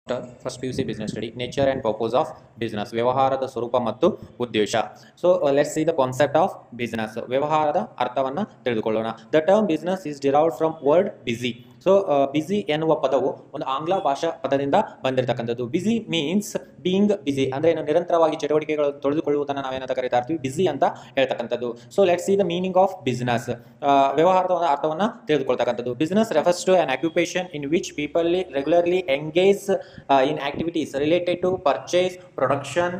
first P U C business study nature and purpose of business ವ್ಯವಹಾರದ ಸ್ವರೂಪ ಮತ್ತು ಉದ್ದೇಶ so let's see the concept of business ವ್ಯವಹಾರದ ಅರ್ಥವನ್ನು ತಿಳಿದುಕೊಳ್ಳೋಣ the term business is derived from word busy so busy ಎನ್ನುವ ಪದವು ಒಂದು ಆಂಗ್ಲ ಭಾಷಾ ಪದದಿಂದ ಬಂದಿರತಕ್ಕಂಥದ್ದು ಬಿಸಿ ಮೀನ್ಸ್ ಬೀಯಿಂಗ್ ಬಿಸಿ ಅಂದರೆ ಏನು ನಿರಂತರವಾಗಿ ಚಟುವಟಿಕೆಗಳು ತೊಳೆದುಕೊಳ್ಳುವುದನ್ನು ನಾವೇನಂತ ಕರಿತಾ ಇರ್ತೀವಿ ಬಿಸಿ ಅಂತ ಹೇಳ್ತಕ್ಕಂಥದ್ದು so let's see the meaning of business ವ್ಯವಹಾರದ ಒಂದು ಅರ್ಥವನ್ನು ತಿಳಿದುಕೊಳ್ತಕ್ಕಂಥದ್ದು business refers to an occupation in which people regularly engage in activities related to purchase production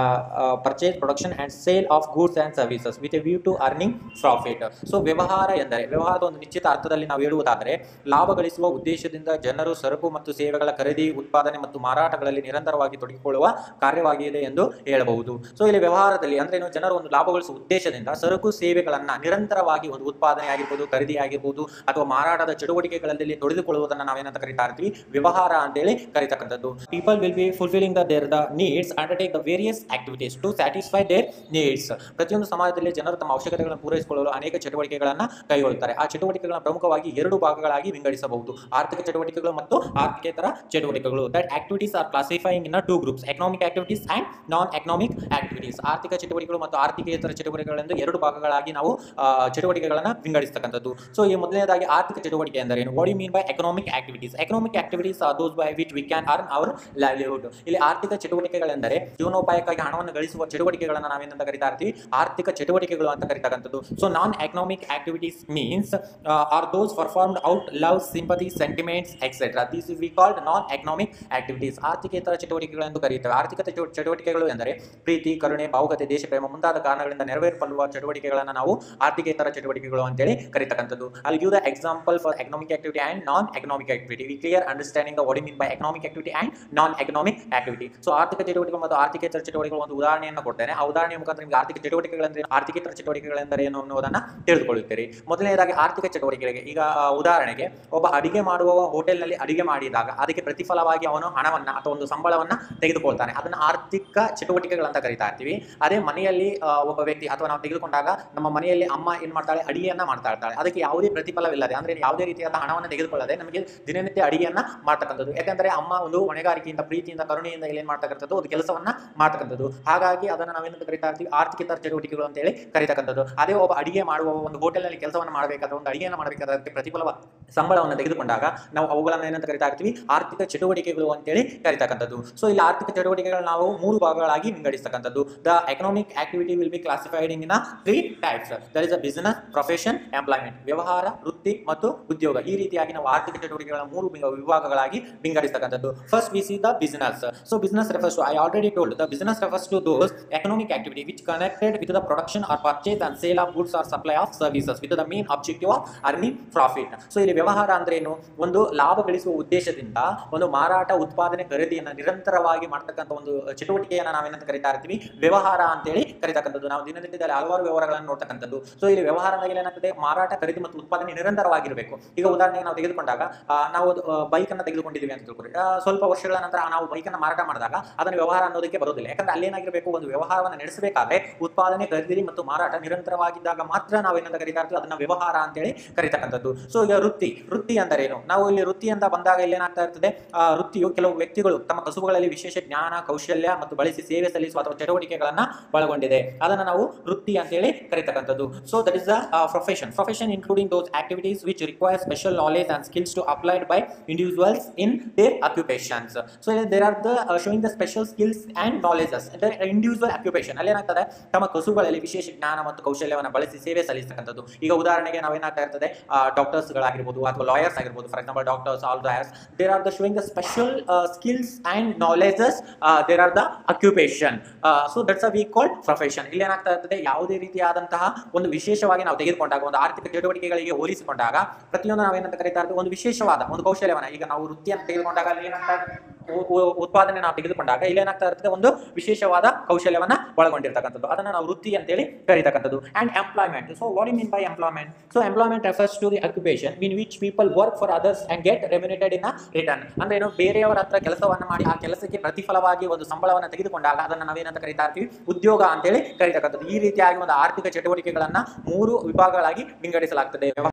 purchase production and sale of goods and services with a view to earning profit so ವ್ಯವಹಾರ ಎಂದರೆ ವ್ಯವಹಾರದ ಒಂದು ನಿಶ್ಚಿತ ಅರ್ಥದಲ್ಲಿ ನಾವು ಹೇಳುವುದಾದರೆ ಲಾಭ ಗಳಿಸುವ ಉದ್ದೇಶದಿಂದ ಜನರು ಸರಕು ಮತ್ತು ಸೇವೆಗಳ ಖರೀದಿ ಉತ್ಪಾದನೆ ಮತ್ತು ಮಾರಾಟಗಳಲ್ಲಿ ನಿರಂತರವಾಗಿ ತೊಡಗಿಕೊಳ್ಳುವ ಕಾರ್ಯವಾಗಿದೆ ಎಂದು ಹೇಳಬಹುದು ಸೊ ಇಲ್ಲಿ ವ್ಯವಹಾರದಲ್ಲಿ ಅಂದ್ರೆ ಏನು ಜನರು ಒಂದು ಲಾಭ ಗಳಿಸುವ ಉದ್ದೇಶದಿಂದ ಸರಕು ಸೇವೆಗಳನ್ನ ನಿರಂತರವಾಗಿ ಒಂದು ಉತ್ಪಾದನೆ ಆಗಿರ್ಬೋದು ಖರೀದಿ ಆಗಿರ್ಬೋದು ಅಥವಾ ಮಾರಾಟದ ಚಟುವಟಿಕೆಗಳಲ್ಲಿ ತೊಡೆದುಕೊಳ್ಳುವುದನ್ನು ನಾವೇನಂತ ಕರಿತಾ ಇರ್ತೀವಿ ವ್ಯವಹಾರ ಅಂತೇಳಿ ಕರಿತಕ್ಕಂಥದ್ದು people will be fulfilling the their the needs undertake the various activities to satisfy their needs ಪ್ರತಿಯೊಂದು ಸಮಾಜದಲ್ಲಿ ಜನರು ತಮ್ಮ ಅವಶ್ಯಕತೆಗಳನ್ನು ಪೂರೈಸಿಕೊಳ್ಳಲು ಅನೇಕ ಚಟುವಟಿಕೆಗಳನ್ನು ಕೈಗೊಳ್ಳುತ್ತಾರೆ ಆ ಚಟುವಟಿಕೆಗಳನ್ನು ಪ್ರಮುಖವಾಗಿ ಎರಡು ಭಾಗಗಳಾಗಿ ವಿಂಗಡಿಸಬಹುದು ಆರ್ಥಿಕ ಚಟುವಟಿಕೆಗಳು ಮತ್ತು ಆರ್ಥಿಕೇತರ ಚಟುವಟಿಕೆಗಳು that activities are classifying in two groups economic activities and non economic activities ಆರ್ಥಿಕ ಚಟುವಟಿಕೆಗಳು ಮತ್ತು ಆರ್ಥಿಕೇತರ ಚಟುವಟಿಕೆಗಳೆಂದು ಎರಡು ಭಾಗಗಳಾಗಿ ನಾವು ಆ, ಚಟುವಟಿಕೆಗಳನ್ನು ವಿಂಗಡಿಸ್ತಕ್ಕಂಥದ್ದು ಸೊ ಈ ಮೊದಲನೇದಾಗಿ ಆರ್ಥಿಕ ಚಟುವಟಿಕೆ ಎಂದರೆ ಏನು what you mean by economic activities economic activities are those by which we can earn our livelihood ಇಲ್ಲಿ ಆರ್ಥಿಕ ಚಟುವಟಿಕೆಗಳೆಂದರೆ ಜೀವನೋಪಾಯಕ್ಕಾಗಿ ಹಣವನ್ನು ಗಳಿಸುವ ಚಟುವಟಿಕೆಗಳನ್ನು ನಾವೇನಂತ ಕರಿತಾ ಇರ್ತೀವಿ ಆರ್ಥಿಕ ಚಟುವಟಿಕೆಗಳು ಅಂತ ಕರಿತಕ್ಕಂಥದ್ದು so non economic activities means are those performed out love sympathy sentiments etcetera this we called non economic activities ಆರ್ಥಿಕೇತರ ಚಟುವಟಿಕೆಗಳೆಂದು ಕರೆಯುತ್ತೇವೆ ಆರ್ಥಿಕ ಚಟು- ಚಟುವಟಿಕೆಗಳು ಎಂದರೆ ಪ್ರೀತಿ ಕರುಣೆ ಭಾವುಕತೆ ದೇಶಪ್ರೇಮ ಮುಂತಾದ ಕಾರಣಗಳಿಂದ ನೆರವೇರ್ಪಡುವ ಚಟುವಟಿಕೆಗಳನ್ನು ನಾವು ಆರ್ಥಿಕೇತರ ಚಟುವಟಿಕೆಗಳು ಅಂತೇಳಿ ಕರೀತಕ್ಕಂಥದ್ದು ಅಲ್ಲಿ give the example for economic activity and non economic activity we clear understanding the what mean by economic activity and non economic activity so ಆರ್ಥಿಕ ಚಟುವಟಿಕೆ ಮತ್ತು ಆರ್ಥಿಕೇತರ ಚಟುವಟಿಕೆಗಳು ಒಂದು ಉದಾಹರಣೆಯನ್ನು ಕೊಡ್ತೇನೆ ಆ ಉದಾಹರಣೆಯ ಮುಖಾಂತರ ನಿಮಗೆ ಆರ್ಥಿಕ ಚಟುವಟಿಕೆಗಳೆಂದರೆ ಆರ್ಥಿಕೇತರ ಚಟುವಟಿಕೆಗಳೆಂದರೆ ಏನು ಅನ್ನೋದನ್ನ ತಿಳಿದುಕೊಳ್ಳುತ್ತೀರಿ ಮೊದಲನೇದಾಗಿ ಆರ್ಥಿಕ ಚಟುವಟಿಕೆಗಳಿಗೆ ಈಗ ಆ, ಉದಾಹರಣೆಗೆ ಒಬ್ಬ ಅಡಿಗೆ ಮಾಡುವವ ಹೋಟೆಲ್ನಲ್ಲಿ ಅಡಿಗೆ ಮಾಡಿದಾಗ ಅದಕ್ಕೆ ಪ್ರತಿಫಲವಾಗಿ ಅವನು ಹಣವನ್ನ ಅಥವಾ ಒಂದು ಸಂಬಳವನ್ನ ತೆಗೆದುಕೊಳ್ತಾನೆ ಅದನ್ನ ಆರ್ಥಿಕ ಚಟುವಟಿಕೆಗಳಂತ ಕರಿತಾ ಇರ್ತೀವಿ ಅದೇ ಮನೆಯಲ್ಲಿ ಆ, ಒಬ್ಬ ವ್ಯಕ್ತಿ ಅಥವಾ ನಾವು ತೆಗೆದುಕೊಂಡಾಗ ನಮ್ಮ ಮನೆಯಲ್ಲಿ ಅಮ್ಮ ಏನ್ ಮಾಡ್ತಾಳೆ ಅಡಿಗೆಯನ್ನ ಮಾಡ್ತಾ ಇರ್ತಾಳೆ ಅದಕ್ಕೆ ಯಾವುದೇ ಪ್ರತಿಫಲವಿಲ್ಲದೆ ಅಂದ್ರೆ ಯಾವುದೇ ರೀತಿಯಾದ ಹಣವನ್ನು ತೆಗೆದುಕೊಳ್ಳದೆ ನಮಗೆ ದಿನನಿತ್ಯ ಅಡಿಗೆಯನ್ನ ಮಾಡ್ತಕ್ಕಂಥದ್ದು ಯಾಕಂದ್ರೆ ಅಮ್ಮ ಒಂದು ಹೊಣೆಗಾರಿಕೆಯಿಂದ ಪ್ರೀತಿಯಿಂದ ಕರುಣೆಯಿಂದ ಇಲ್ಲಿ ಏನ್ ಮಾಡ್ತಕ್ಕಂಥದ್ದು ಒಂದು ಕೆಲಸವನ್ನ ಮಾಡ್ತಕ್ಕಂಥದ್ದು ಹಾಗಾಗಿ ಅದನ್ನ ನಾವೇನಂತ ಕರಿತಾ ಇರ್ತೀವಿ ಆರ್ಥಿಕೇತರ ಚಟುವಟಿಕೆಗಳು ಅಂತೇಳಿ ಕರಿತಕ್ಕಂಥದ್ದು ಅದೇ ಒಬ್ಬ ಅಡಿಗೆ ಮಾಡುವ ಒಂದು ಹೋಟೆಲ್ನಲ್ಲಿ ಕೆಲಸವನ್ನು ಮಾಡಬೇಕಾದ್ರೆ ಒಂದು ಅಡಿಗೆಯನ್ನು ಮಾಡಬೇಕಾದ್ರೆ ಅದಕ್ಕೆ ಪ್ರತಿಫಲ ಸಂಬಳವನ್ನು ತೆಗೆದುಕೊಂಡಾಗ ನಾವು ಅವುಗಳನ್ನು ಏನಂತ ಕರಿತಾ ಇರ್ತೀವಿ ಆರ್ಥಿಕ ಚಟುವಟಿಕೆಗಳು ಅಂತೇಳಿ ಕರಿತಕ್ಕಂಥದ್ದು ಸೊ ಇಲ್ಲಿ ಆರ್ಥಿಕ ಚಟುವಟಿಕೆಗಳು ನಾವು ಮೂರು ಭಾಗಗಳಾಗಿ ವಿಂಗಡಿಸ್ತಕ್ಕಂಥದ್ದು the economic activity will be classified in three types there is a business profession employment ವ್ಯವಹಾರ ವೃತ್ತಿ ಮತ್ತು ಉದ್ಯೋಗ ಈ ರೀತಿಯಾಗಿ ನಾವು ಆರ್ಥಿಕ ಚಟುವಟಿಕೆಗಳ ಮೂರು ವಿಭಾ- ವಿಭಾಗಗಳಾಗಿ ವಿಂಗಡಿಸ್ತಕ್ಕಂಥದ್ದು first we see the business so business refers to I already told the business refers to those economic activity which connected with the production or purchase and sale of goods or supply of services with the main objective of earning profit so ಇಲ್ಲಿ ವ್ಯವಹಾರ ಅಂದ್ರೆ ಏನು ಒಂದು ಲಾಭ ಗಳಿಸುವ ಉದ್ದೇಶದಿಂದ ಒಂದು ಮಾರಾಟ ಉತ್ಪಾದನೆ ಖರೀದಿಯನ್ನು ನಿರಂತರವಾಗಿ ಮಾಡ್ತಕ್ಕಂಥ ಒಂದು ಚಟುವಟಿಕೆಯನ್ನು ನಾವೇನಂತ ಕರಿತಾ ಇರ್ತೀವಿ ವ್ಯವಹಾರ ಅಂತೇಳಿ ಕರಿತಕ್ಕಂಥದ್ದು ನಾವು ದಿನನಿತ್ಯದಲ್ಲಿ ಹಲವಾರು ವ್ಯವಹಾರಗಳನ್ನು ನೋಡ್ತಕ್ಕಂಥದ್ದು ಸೊ ಇಲ್ಲಿ ವ್ಯವಹಾರದಲ್ಲಿ ಏನಾಗ್ತದೆ ಮಾರಾಟ ಖರೀದಿ ಮತ್ತು ಉತ್ಪಾದನೆ ನಿರಂತರವಾಗಿರಬೇಕು ಈಗ ಉದಾಹರಣೆಗೆ ನಾವು ತೆಗೆದುಕೊಂಡಾಗ ಆ, ನಾವು ಬೈಕ್ ಅನ್ನ ತೆಗೆದುಕೊಂಡಿದ್ದೀವಿ ಅಂತ ತಿಳ್ಕೊರಿ ಆ, ಸ್ವಲ್ಪ ವರ್ಷಗಳ ನಂತರ ನಾವು ಬೈಕ್ ಅನ್ನ ಮಾರಾಟ ಮಾಡಿದಾಗ ಅದನ್ನು ವ್ಯವಹಾರ ಅನ್ನೋದಕ್ಕೆ ಬರೋದಿಲ್ಲ ಯಾಕಂದ್ರೆ ಅಲ್ಲೇನಾಗಿರಬೇಕು ಒಂದು ವ್ಯವಹಾರವನ್ನು ನಡೆಸಬೇಕಾದ್ರೆ ಉತ್ಪಾದನೆ ಖರೀದಿ ಮತ್ತು ಮಾರಾಟ ನಿರಂತರವಾಗಿದ್ದಾಗ ಮಾತ್ರ ನಾವು ಏನಂತ ಕರಿತಾ ಇರ್ತೀವಿ ಅದನ್ನ ವ್ಯವಹಾರ ಅಂತೇಳಿ ಕರಿತಕ್ಕಂಥದ್ದು ಸೊ ಈಗ ವೃತ್ತಿ ವೃತ್ತಿ ಅಂದರೆ ಏನು ನಾವು ಇಲ್ಲಿ ವೃತ್ತಿ ಅಂತ ಬಂದಾಗ ಇಲ್ಲಿ ಏನಾಗ್ತಾ ಇರ್ತದೆ ಆ ವೃತ್ತಿಯು ಕೆಲವು ವ್ಯಕ್ತಿಗಳು ತಮ್ಮ ಕಸುಬುಗಳಲ್ಲಿ ವಿಶೇಷ ಜ್ಞಾನ ಕೌಶಲ್ಯ ಮತ್ತು ಬಳಸಿ ಸೇವೆ ಸಲ್ಲಿಸುವ ಅಥವಾ ಚಟುವಟಿಕೆಗಳನ್ನ ಒಳಗೊಂಡಿದೆ ಅದನ್ನ ನಾವು ವೃತ್ತಿ ಅಂತೇಳಿ ಕರಿತಕ್ಕಂಥದ್ದು so that is the profession profession including those activities which require special knowledge and skills to applied by individuals in their occupations so there are the showing the special skills and knowledges individual occupation ಅಲ್ಲಿ ಏನಾಗ್ತದೆ ತಮ್ಮ ಕಸುಬುಗಳಲ್ಲಿ ವಿಶೇಷ ಜ್ಞಾನ ಮತ್ತು ಕೌಶಲ್ಯವನ್ನು ಬಳಸಿ ಸೇವೆ ಸಲ್ಲಿಸ್ತಕ್ಕಂಥದ್ದು ಈಗ ಉದಾಹರಣೆಗೆ ನಾವೇನಾಗ್ತಾ ಇರ್ತದೆ ಡಾಕ್ಟರ್ಸ್ಗಳಾಗಿರ್ಬೋದು ಅಥವಾ ಲಾಯರ್ಸ್ ಆಗಿರ್ಬೋದು for example doctors all lawyers there are the showing the special skills and knowledges there are the occupation so that's a we called profession ಇಲ್ಲಿ ಏನಾಗ್ತಾ ಇರ್ತದೆ ಯಾವುದೇ ರೀತಿಯಾದಂತಹ ಒಂದು ವಿಶೇಷವಾಗಿ ನಾವು ತೆಗೆದುಕೊಂಡಾಗ ಒಂದು ಆರ್ಥಿಕ ಚಟುವಟಿಕೆಗಳಿಗೆ ಹೋಲಿಸಿಕೊಂಡಾಗ ಪ್ರತಿಯೊಂದು ನಾವೇನಂತ ಕರಿತಾ ಇರ್ತೀವಿ ಒಂದು ವಿಶೇಷವಾದ ಒಂದು ಕೌಶಲ್ಯವನ್ನ ಈಗ ನಾವು ವೃತ್ತಿಯನ್ನು ತೆಗೆದುಕೊಂಡಾಗ ಅಲ್ಲಿ ಏನಾಗ್ತಾ ಉ- ಉ- ಉತ್ಪಾದನೆ ನಾವು ತೆಗೆದುಕೊಂಡಾಗ ಇಲ್ಲಿ ಏನಾಗ್ತಾ ಇರ್ತದೆ ಒಂದು ವಿಶೇಷವಾದ ಕೌಶಲ್ಯವನ್ನ ಒಳಗೊಂಡಿರ್ತಕ್ಕಂಥದ್ದು ಅದನ್ನ ನಾವು ವೃತ್ತಿ ಅಂತೇಳಿ ಕರೀತಕ್ಕಂಥದ್ದು and employment so what mean by employment so employment refers to the occupation in which people work for others and get remunerated in return ಅಂದ್ರೆ ಏನು ಬೇರೆಯವರ ಹತ್ರ ಕೆಲಸವನ್ನ ಮಾಡಿ ಆ ಕೆಲಸಕ್ಕೆ ಪ್ರತಿಫಲವಾಗಿ ಒಂದು ಸಂಬಳವನ್ನು ತೆಗೆದುಕೊಂಡಾಗ ಅದನ್ನ ನಾವೇನಂತ ಕರಿತಾ ಇರ್ತೀವಿ ಉದ್ಯೋಗ ಅಂತೇಳಿ ಕರೀತಕ್ಕಂಥದ್ದು ಈ ರೀತಿಯಾಗಿ ಒಂದು ಆರ್ಥಿಕ ಚಟುವಟಿಕೆಗಳನ್ನ ಮೂರು ವಿಭಾಗಗಳಾಗಿ ವಿಂಗಡಿಸಲಾಗ್ತದೆ